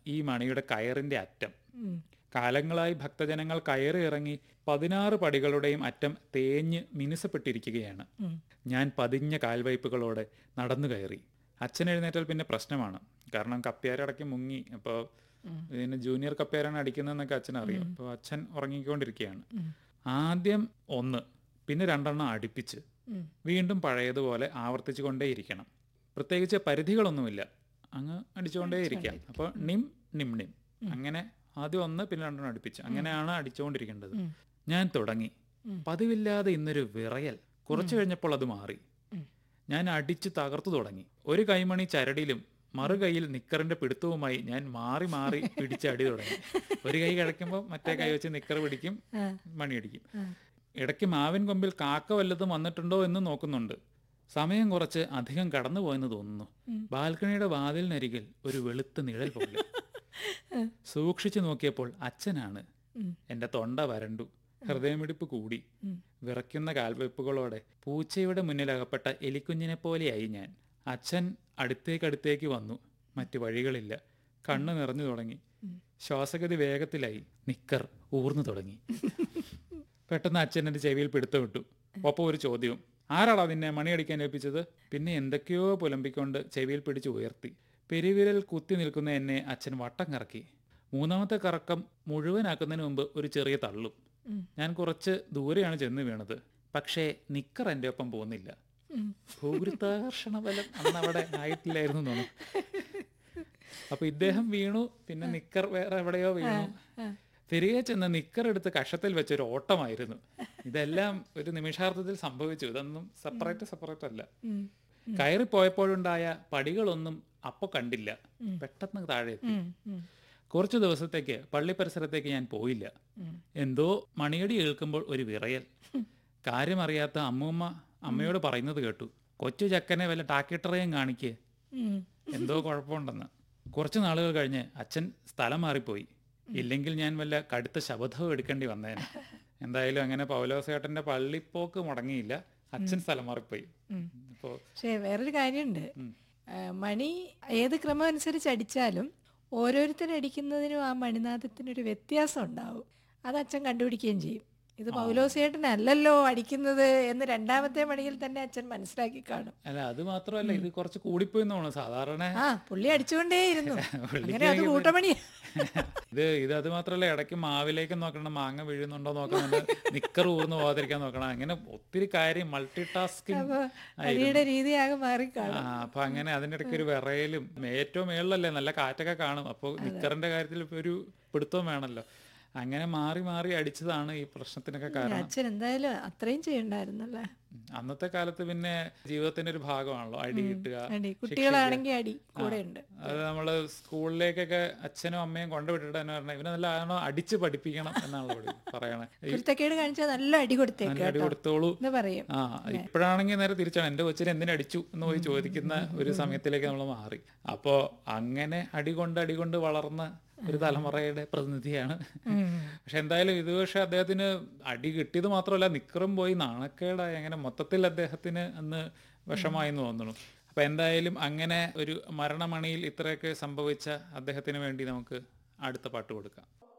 ഈ മണിയുടെ കയറിന്റെ അറ്റം ഉം. കാലങ്ങളായി ഭക്തജനങ്ങൾ കയറി ഇറങ്ങി പതിനാറ് പടികളുടെയും അറ്റം തേഞ്ഞ് മിനുസപ്പെട്ടിരിക്കുകയാണ് ഉം. ഞാൻ പതിഞ്ഞ കാൽവയ്പ്പുകളോടെ നടന്നു കയറി അച്ഛൻ എഴുന്നേറ്റാൽ പിന്നെ പ്രശ്നമാണ് കാരണം കപ്പ്യാരടക്കി മുങ്ങി അപ്പോൾ ഇതിന് ജൂനിയർ കപ്പ്യാരാണ് അടിക്കുന്നതെന്നൊക്കെ അച്ഛൻ അറിയാം അപ്പോൾ അച്ഛൻ ഉറങ്ങിക്കൊണ്ടിരിക്കുകയാണ് ആദ്യം ഒന്ന് പിന്നെ രണ്ടെണ്ണം അടുപ്പിച്ച് ഉം. വീണ്ടും പഴയതുപോലെ ആവർത്തിച്ചു കൊണ്ടേയിരിക്കണം പ്രത്യേകിച്ച് പരിധികളൊന്നുമില്ല അങ്ങ് അടിച്ചുകൊണ്ടേയിരിക്കാം അപ്പോൾ നിം നിം നിം അങ്ങനെ ആദ്യം ഒന്ന് പിന്നെ രണ്ടെണ്ണം അടുപ്പിച്ച് അങ്ങനെയാണ് അടിച്ചുകൊണ്ടിരിക്കേണ്ടത് ഞാൻ തുടങ്ങി പതിവില്ലാതെ ഇന്നൊരു വിറയൽ കുറച്ചു കഴിഞ്ഞപ്പോൾ അത് മാറി ഞാൻ അടിച്ചു തകർത്തു തുടങ്ങി ഒരു കൈമണി ചരടിലും മറു കൈയിൽ നിക്കറിന്റെ പിടുത്തവുമായി ഞാൻ മാറി മാറി പിടിച്ച് അടി തുടങ്ങി ഒരു കൈ കിടക്കുമ്പോൾ മറ്റേ കൈ വെച്ച് നിക്കർ പിടിക്കും മണിയടിക്കും ഇടയ്ക്ക് മാവിൻ കൊമ്പിൽ കാക്ക വല്ലതും വന്നിട്ടുണ്ടോ എന്ന് നോക്കുന്നുണ്ട് സമയം കുറച്ച് അധികം കടന്നുപോയെന്ന് തോന്നുന്നു ബാൽക്കണിയുടെ വാതിലിനരികിൽ ഒരു വെളുത്ത നിഴൽ പോലെ സൂക്ഷിച്ചു നോക്കിയപ്പോൾ അച്ഛനാണ് എന്റെ തൊണ്ട വരണ്ടു ഹൃദയമിടിപ്പ് കൂടി വിറയ്ക്കുന്ന കാൽവെപ്പുകളോടെ പൂച്ചയുടെ മുന്നിലകപ്പെട്ട എലിക്കുഞ്ഞിനെ പോലെയായി ഞാൻ അച്ഛൻ അടുത്തേക്കടുത്തേക്ക് വന്നു മറ്റു വഴികളില്ല കണ്ണു നിറഞ്ഞു തുടങ്ങി ശ്വാസഗതി വേഗത്തിലായി നിക്കർ ഊർന്നു തുടങ്ങി പെട്ടെന്ന് അച്ഛൻ എൻ്റെ ചെവിയിൽ പിടുത്തം വിട്ടു ഒപ്പം ഒരു ചോദ്യവും ആരാടാ നിന്നെ മണിയടിക്കാൻ ഏൽപ്പിച്ചത് പിന്നെ എന്തൊക്കെയോ പുലമ്പിക്കൊണ്ട് ചെവിയിൽ പിടിച്ച് ഉയർത്തി പെരുവിരൽ കുത്തി നിൽക്കുന്ന എന്നെ അച്ഛൻ വട്ടം കറക്കി മൂന്നാമത്തെ കറക്കം മുഴുവനാക്കുന്നതിന് മുമ്പ് ഒരു ചെറിയ തള്ളും ഞാൻ കുറച്ച് ദൂരെയാണ് ചെന്ന് വീണത് പക്ഷേ നിക്കർ എൻ്റെ ഒപ്പം പോകുന്നില്ല ഭൂഗുരുത്താകർഷണ ബലം അന്ന് അവിടെ ആയിട്ടില്ലായിരുന്നു തോന്നുന്നു അപ്പൊ ഇദ്ദേഹം വീണു പിന്നെ നിക്കർ വേറെ എവിടെയോ വീണു തിരികെ ചെന്ന് നിക്കർ എടുത്ത് കഷത്തിൽ വെച്ചൊരു ഓട്ടമായിരുന്നു ഇതെല്ലാം ഒരു നിമിഷാർത്ഥത്തിൽ സംഭവിച്ചു ഇതൊന്നും സെപ്പറേറ്റ് സെപ്പറേറ്റ് അല്ല കയറിപ്പോയപ്പോഴുണ്ടായ പടികളൊന്നും അപ്പൊ കണ്ടില്ല പെട്ടെന്ന് താഴെ എത്തി കുറച്ചു ദിവസത്തേക്ക് പള്ളി പരിസരത്തേക്ക് ഞാൻ പോയില്ല എന്തോ മണിയടി കേൾക്കുമ്പോൾ ഒരു വിറയൽ കാര്യമറിയാത്ത അമ്മൂമ്മ അമ്മയോട് പറയുന്നത് കേട്ടു കൊച്ചു ചക്കനെ വല്ല ടാക്കിട്ടറയും കാണിക്ക് ഉം. എന്തോ കുഴപ്പമുണ്ടെന്ന് കുറച്ച് നാളുകൾ കഴിഞ്ഞ് അച്ഛൻ സ്ഥലം മാറിപ്പോയി ഇല്ലെങ്കിൽ ഞാൻ വല്ല കടുത്ത ശബദവും എടുക്കേണ്ടി വന്നേനെ എന്തായാലും അങ്ങനെ പൗലോസേട്ടന്റെ പള്ളിപ്പോക്ക് മുടങ്ങിയില്ല അച്ഛൻ സ്ഥലം മാറിപ്പോയി അപ്പോൾ പക്ഷേ വേറൊരു കാര്യമുണ്ട് ആ, മണി ഏത് ക്രമം അനുസരിച്ച് അടിച്ചാലും ഓരോരുത്തരും അടിക്കുന്നതിനും ആ മണിനാഥത്തിനൊരു വ്യത്യാസം ഉണ്ടാവും അത് അച്ഛൻ കണ്ടുപിടിക്കുകയും ചെയ്യും ഇത് പൗലോസേട്ടനല്ലല്ലോ അടിക്കുന്നത് എന്ന് രണ്ടാമത്തെ മണിയിൽ തന്നെ അച്ഛൻ മനസ്സിലാക്കി കാണും അല്ല അത് മാത്രമല്ല ഇത് കുറച്ച് കൂടിപ്പോയി എന്ന് തോന്നുന്നു സാധാരണ ആ പുള്ളി അടിച്ചുകൊണ്ടേയിരുന്നു പുള്ളിക്ക് അങ്ങനെ അത് കൂട്ടമണി ഇത് ഇത് അത് മാത്രമല്ല ഇടയ്ക്ക് മാവിലേക്ക് നോക്കണം മാങ്ങ വീഴുന്നുണ്ടോ നോക്കണം നിക്കർ ഊർന്ന് പോകാതിരിക്കാൻ നോക്കണം അങ്ങനെ ഒത്തിരി കാര്യം മൾട്ടി ടാസ്കിങ് അപ്പൊ അടിയുടെ രീതിയാകെ മാറിക്കാണും ആ അപ്പൊ അങ്ങനെ അതിന്റെ ഇടയ്ക്ക് ഒരു വിറയലും ഏറ്റവും മേളിലല്ലേ നല്ല കാറ്റൊക്കെ കാണും അപ്പോൾ നിക്കറിന്റെ കാര്യത്തിൽ ഇപ്പൊ ഒരു പിടുത്തവും വേണമല്ലോ അങ്ങനെ മാറി മാറി അടിച്ചതാണ് ഈ പ്രശ്നത്തിനൊക്കെ കാരണം അച്ഛൻ എന്തായാലും അത്രയും ചെയ്യണ്ടായിരുന്നല്ലേ ഉം. അന്നത്തെ കാലത്ത് പിന്നെ ജീവിതത്തിന്റെ ഒരു ഭാഗമാണല്ലോ അടി കിട്ടുക അടി കുട്ടികളാണെങ്കിൽ അടി കൂടെ ഉണ്ട് അത് നമ്മള് സ്കൂളിലേക്കൊക്കെ അച്ഛനും അമ്മയും കൊണ്ടുവിട്ടിട്ട് തന്നെ പറഞ്ഞ ഇവനെ നല്ല ആണോ അടിച്ച് പഠിപ്പിക്കണം എന്നാണല്ലോ പഠി- പറയണേ ഈ കുരുത്തക്കേട് കാണിച്ചാൽ നല്ല അടി കൊടുത്തേക്ക് നല്ല അടി കേട്ടോ കൊടുത്തോളൂ എന്ന് പറയും ആ ഇപ്പോഴാണെങ്കിൽ നേരെ തിരിച്ചാണ് എന്റെ കൊച്ചിനെ എന്തിനു അടിച്ചു എന്ന് പോയി ചോദിക്കുന്ന ഒരു സമയത്തിലേക്ക് നമ്മൾ മാറി അപ്പോ അങ്ങനെ അടി കൊണ്ട് അടി കൊണ്ട് വളർന്ന ഒരു തലമുറയുടെ പ്രതിനിധിയാണ് പക്ഷെ എന്തായാലും ഇത് പക്ഷെ അദ്ദേഹത്തിന് അടി കിട്ടിയത് മാത്രമല്ല നിക്കറും പോയി നാണക്കേടായി അങ്ങനെ മൊത്തത്തിൽ അദ്ദേഹത്തിന് അന്ന് വിഷമായി എന്ന് തോന്നുന്നു അപ്പൊ എന്തായാലും അങ്ങനെ ഒരു മരണമണിയിൽ ഇത്രയൊക്കെ സംഭവിച്ച അദ്ദേഹത്തിന് വേണ്ടി നമുക്ക് അടുത്ത പാട്ട് കൊടുക്കാം